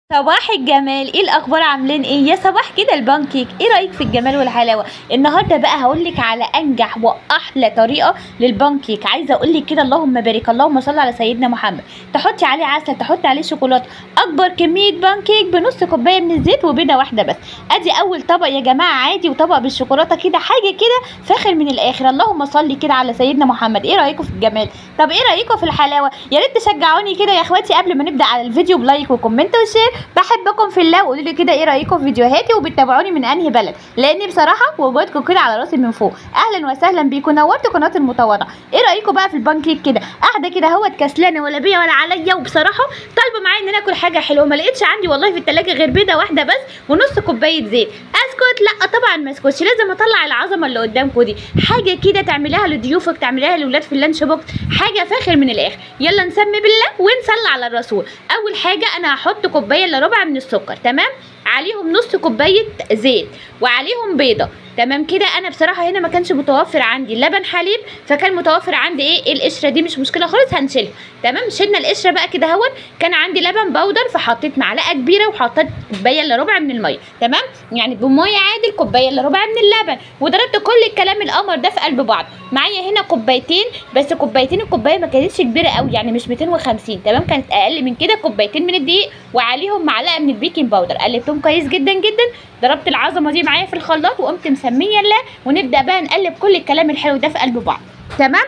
صباح الجمال ايه الاخبار عاملين ايه يا صباح كده البانكيك ايه رايك في الجمال والحلاوه النهارده بقى هقول لك على انجح واحلى طريقه للبانكيك عايزه اقول لك كده اللهم بارك اللهم صل على سيدنا محمد تحطي عليه عسل تحطي عليه شوكولاته اكبر كميه بانكيك بنص كوبايه من الزيت وبيضه واحده بس ادي اول طبق يا جماعه عادي وطبق بالشوكولاته كده حاجه كده فاخر من الاخر اللهم صل كده على سيدنا محمد ايه رايكم في الجمال طب ايه رايكم في الحلاوه يا ريت تشجعوني كده يا اخواتي قبل ما نبدا على الفيديو بلايك وكومنت وشير بحبكم في الله وقولوا لي كده ايه رايكم في فيديوهاتي وبتتابعوني من انهي بلد لاني بصراحه وجودكم كده على راسي من فوق اهلا وسهلا بيكم نورتوا قناه المتواضعه ايه رايكم بقى في البانكيك كده قاعده كده اهوت كسلانه ولا بيا ولا عليا وبصراحه طالبه معايا ان انا اكل حاجه حلوه ما لقيتش عندي والله في التلاجة غير بيضه واحده بس ونص كوبايه زيت اسكت لا طبعا ما اسكتش لازم اطلع العظمه اللي قدامكم دي حاجه كده تعمليها لضيوفك تعمليها لاولاد في اللانش بوكس حاجه فاخر من الاخر يلا نسمي بالله ونصلي على الرسول اول حاجه انا هحط كوبايه الا ربع من السكر تمام عليهم نص كوبايه زيت وعليهم بيضه تمام كده انا بصراحه هنا ما كانش متوفر عندي لبن حليب فكان متوفر عندي ايه القشره دي مش مشكله خالص هنشيلها تمام شلنا القشره بقى كده اهوت كان عندي لبن بودر فحطيت معلقه كبيره وحطيت كوبايه الا ربع من الميه تمام يعني بميه عادي كوبايه الا ربع من اللبن وضربت كل الكلام القمر ده في قلب بعض معايا هنا كوبايتين بس كوبايتين الكوبايه ما كانتش كبيره قوي يعني مش 250 تمام كانت اقل من كده كوبايتين من الدقيق وعليهم معلقه من البيكنج باودر قلبتهم كويس جدا جدا ضربت العظمه دي معايا في الخلاط وقمت مسميه الله ونبدا بقى نقلب كل الكلام الحلو ده في قلب بعض تمام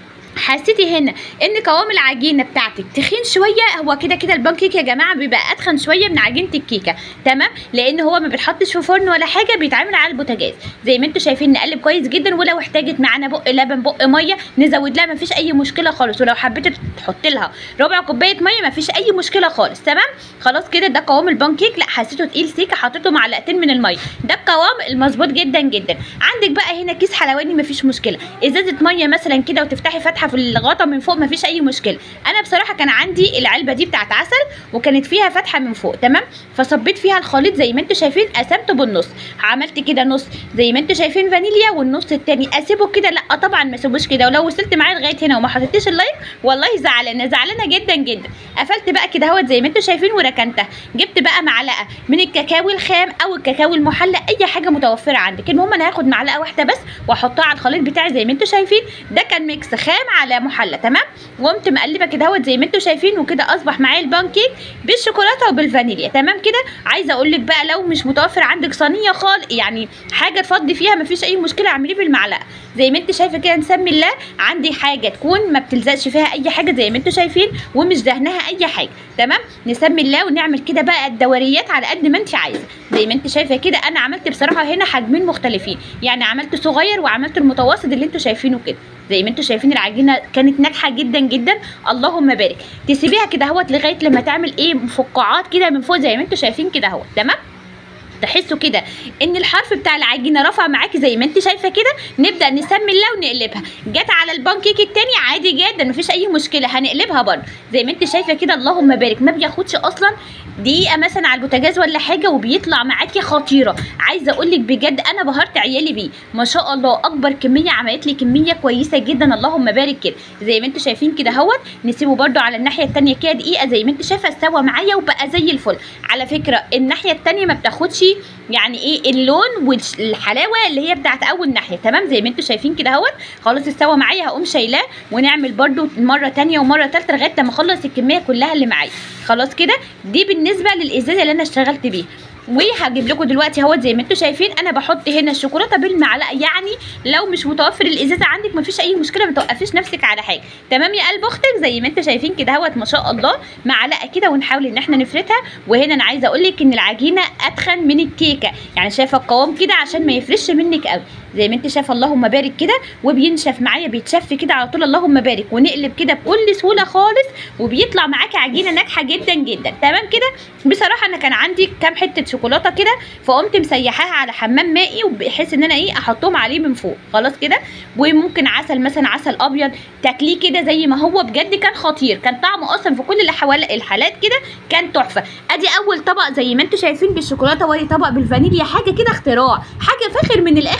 حسيتي هنا ان قوام العجينه بتاعتك تخين شويه هو كده كده البانكيك يا جماعه بيبقى اتخن شويه من عجينه الكيكه تمام لان هو ما بيتحطش في فرن ولا حاجه بيتعمل على البوتاجاز زي ما انتم شايفين نقلب كويس جدا ولو احتاجت معانا بق لبن بق ميه نزود لها مفيش اي مشكله خالص ولو حبيتي تحط لها ربع كوبايه ميه مفيش اي مشكله خالص تمام خلاص كده ده قوام البانكيك لا حسيته تقيل سيكه حطيته معلقتين من الميه ده القوام المظبوط جدا جدا عندك بقى هنا كيس حلواني مفيش مشكله ازازه ميه مثلا كده وتفتحي فتحه في الغطا من فوق مفيش اي مشكله انا بصراحه كان عندي العلبه دي بتاعت عسل وكانت فيها فتحه من فوق تمام فصبيت فيها الخليط زي ما انتم شايفين قسمته بالنص عملت كده نص زي ما انتم شايفين فانيليا والنص التاني اسيبه كده لا طبعا ما اسيبوش كده ولو وصلت معايا لغايه هنا وما حطيتيش اللايك والله زعلانه زعلانه جدا جدا قفلت بقى كده اهوت زي ما انتم شايفين وركنتها جبت بقى معلقه من الكاكاو الخام او الكاكاو المحلى اي حاجه متوفره عندك المهم انا هاخد معلقه واحده بس واحطها على الخليط بتاعي زي ما انتم شايفين ده كان ميكس خام على محلى تمام وقمت مقلبه كده اهوت زي ما انتم شايفين وكده اصبح معايا البانكيك بالشوكولاته وبالفانيليا تمام كده عايزه اقول لك بقى لو مش متوفر عندك صينيه خالص يعني حاجه تفضي فيها مفيش اي مشكله اعمليه بالمعلقه زي ما انت شايفه كده نسمي الله عندي حاجه تكون ما بتلزقش فيها اي حاجه زي ما انتم شايفين ومش دهنها اي حاجه تمام نسمي الله ونعمل كده بقى الدوريات على قد ما انت عايزه زي ما انت شايفه كده انا عملت بصراحه هنا حجمين مختلفين يعني عملت صغير وعملت المتوسط اللي انتم شايفينه كده زي ما انتم شايفين العجينه كانت ناجحه جدا جدا اللهم بارك تسيبيها كده اهوت لغايه لما تعمل ايه مفقعات كده من فوق زي ما انتم شايفين كده اهوت تمام تحسوا كده ان الحرف بتاع العجينه رفع معاكي زي ما انت شايفه كده نبدا نسمي الله ونقلبها جت على البانكيك التاني عادي جدا مفيش اي مشكله هنقلبها برضه زي ما انت شايفه كده اللهم بارك ما بياخدش اصلا دقيقه مثلا على البوتاجاز ولا حاجه وبيطلع معاكي خطيره عايزه اقول لك بجد انا بهرت عيالي بيه ما شاء الله اكبر كميه عملت لي كميه كويسه جدا اللهم بارك كده زي ما انتم شايفين كده اهوت نسيبه برده على الناحيه الثانيه كده دقيقه زي ما انت شايفه استوى معايا وبقى زي الفل على فكره الناحيه الثانيه ما بتاخدش يعني ايه اللون والحلاوه اللي هي بتاعت اول ناحيه تمام زي ما انتم شايفين كده اهوت خلاص استوى معايا هقوم شايلاه ونعمل برده مره ثانيه ومره ثالثه لغايه لما اخلص الكميه كلها اللي معايا خلاص كده دي بالنسبه للازازه اللي انا اشتغلت بيها وهجيب لكم دلوقتي اهوت زي ما انتم شايفين انا بحط هنا الشوكولاته بالمعلقه يعني لو مش متوفر الازازه عندك مفيش اي مشكله ما توقفيش نفسك على حاجه تمام يا قلب اختك زي ما انتم شايفين كده اهوت ما شاء الله معلقه كده ونحاول ان احنا نفردها وهنا انا عايزه اقول لك ان العجينه اتخن من الكيكه يعني شايفه القوام كده عشان ما يفرش منك قوي زي ما انت شايفه اللهم بارك كده وبينشف معايا بيتشف كده على طول اللهم بارك ونقلب كده بكل سهوله خالص وبيطلع معاكي عجينه ناجحه جدا جدا تمام كده بصراحه انا كان عندي كام حته شوكولاته كده فقمت مسيحاها على حمام مائي وبحيث ان انا ايه احطهم عليه من فوق خلاص كده وممكن عسل مثلا عسل ابيض تاكليه كده زي ما هو بجد كان خطير كان طعمه اصلا في كل الحوال الحالات كده كان تحفه ادي اول طبق زي ما انتم شايفين بالشوكولاته وادي طبق بالفانيليا حاجه كده اختراع حاجه فاخر من الاخر اللهم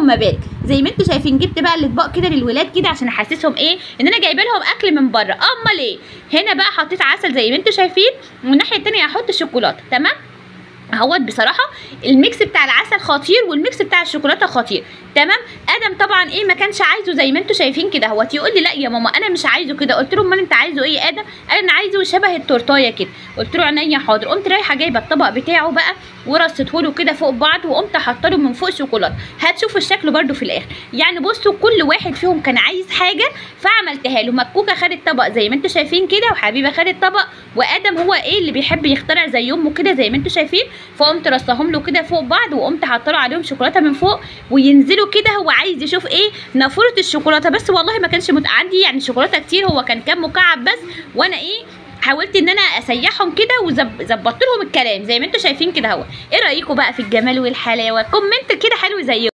اللهم بارك زي ما انتوا شايفين جبت بقى الاطباق كده للولاد كده عشان احسسهم ايه ان انا جايبه لهم اكل من بره امال ايه هنا بقى حطيت عسل زي ما انتوا شايفين والناحيه التانيه هحط الشوكولاته تمام اهوت بصراحه الميكس بتاع العسل خطير والميكس بتاع الشوكولاته خطير تمام ادم طبعا ايه ما كانش عايزه زي ما انتوا شايفين كده اهوت يقول لي لا يا ماما انا مش عايزه كده قلت له امال انت عايزه ايه يا ادم قال انا عايزه شبه التورتايه كده قلت له عينيا حاضر قمت رايحه جايبه الطبق بتاعه بقى ورصيته له كده فوق بعض وقمت حاطه له من فوق شوكولاته هتشوفوا الشكل برده في الاخر يعني بصوا كل واحد فيهم كان عايز حاجه فعملتها له مكوكه خدت طبق زي ما انتوا شايفين كده وحبيبه خدت طبق وادم هو ايه اللي بيحب يخترع زي امه كده زي ما انتوا شايفين فقمت رصاهم له كده فوق بعض وقمت حاطه له عليهم شوكولاته من فوق وينزلوا كده هو عايز يشوف ايه نافوره الشوكولاته بس والله ما كانش مت... عندي يعني شوكولاته كتير هو كان كام مكعب بس وانا ايه حاولت ان انا اسيحهم كده وظبطت لهم الكلام زي ما انتوا شايفين كده اهو ايه رايكم بقى في الجمال والحلاوه كومنت كده حلو زيهم